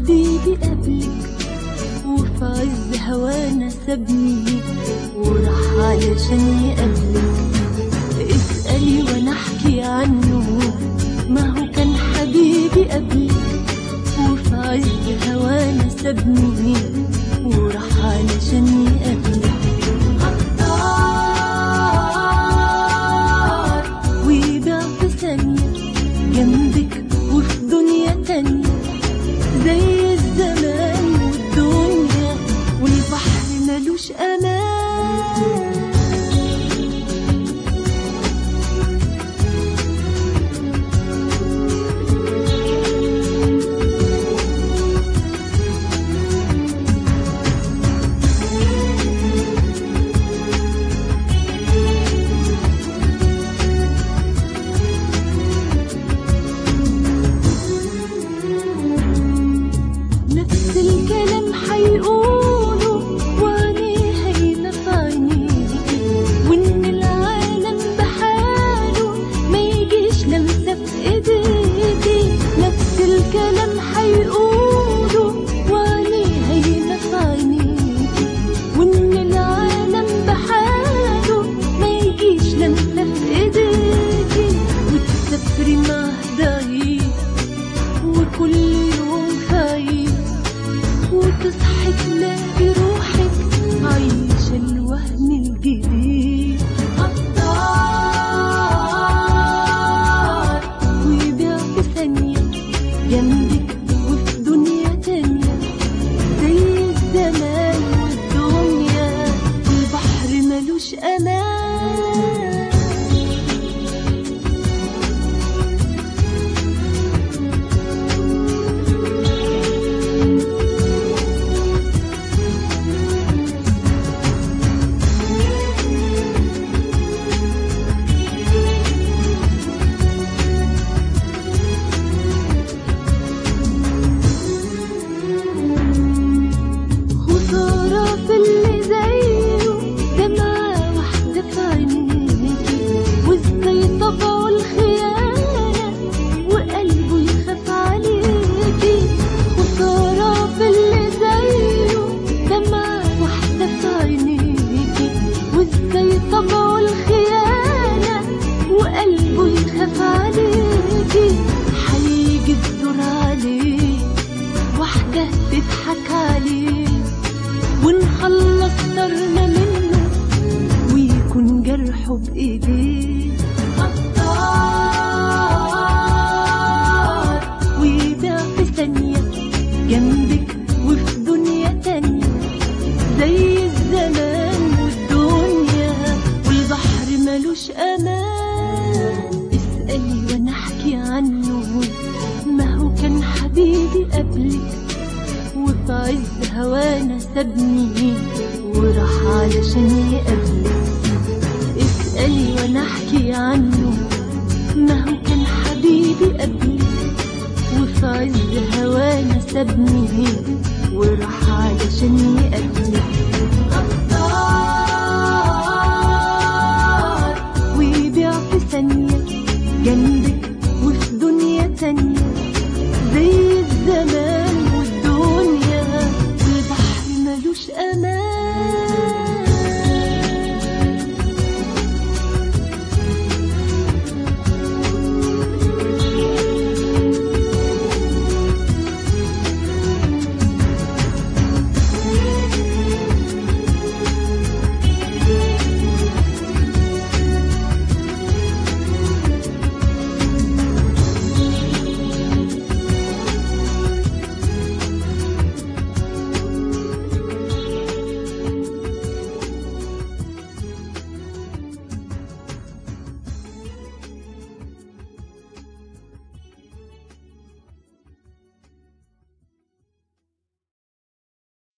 حبيبي قبلك وفي عز هوانا سابني وراح علشان يقابلك اسألي وانا احكي عنه ما هو كان حبيبي قبلك وفي عز هوانا سابني وراح علشان يقابلك عطار ويبيع في ثانية جنبك وفي دنيا تانية زي الزمان والدنيا والبحر ملوش أمان نفس الكلام حيقولوا وعينيه هينا في عينيكي وان العالم بحاله ما يجيش لمسه في ايديكي نفس الكلام حيقولوا وعينيه هينا في عينيكي وان العالم بحاله ما يجيش لمسه في ايديكي وتسافري معاه ضعيف وكل يوم فايق وتصحي تلاقي روحك عايشة الوهم الجديد عطار ويبيع في ثانية جنبك وفي دنيا تانية زي الزمان والدنيا البحر ملوش أمان خسارة في اللي زيه دمعة واحدة في عينيكي وازاي طبعه الخيانة وقلبه يخاف عليكي خسارة في اللي زيه دمعة واحدة في عينيكي وازاي طبعه الخيانة وقلبه يخاف عليكي هيجي الدور عليه واحدة تضحك عليه ونخلص طرنا منه ويكون جرحه بإيديه عطار ويبيع في ثانية جنبك وفي دنيا تانية زي الزمان والدنيا والبحر ملوش أمان اسألي وانا احكي عنه ما هو كان حبيبي قبلك وفي عز هوانا سابني وراح علشان يقابلك اسألي وانا احكي عنه ما هو كان حبيبي قبلك وفي عز هوانا سابني وراح علشان يقابلك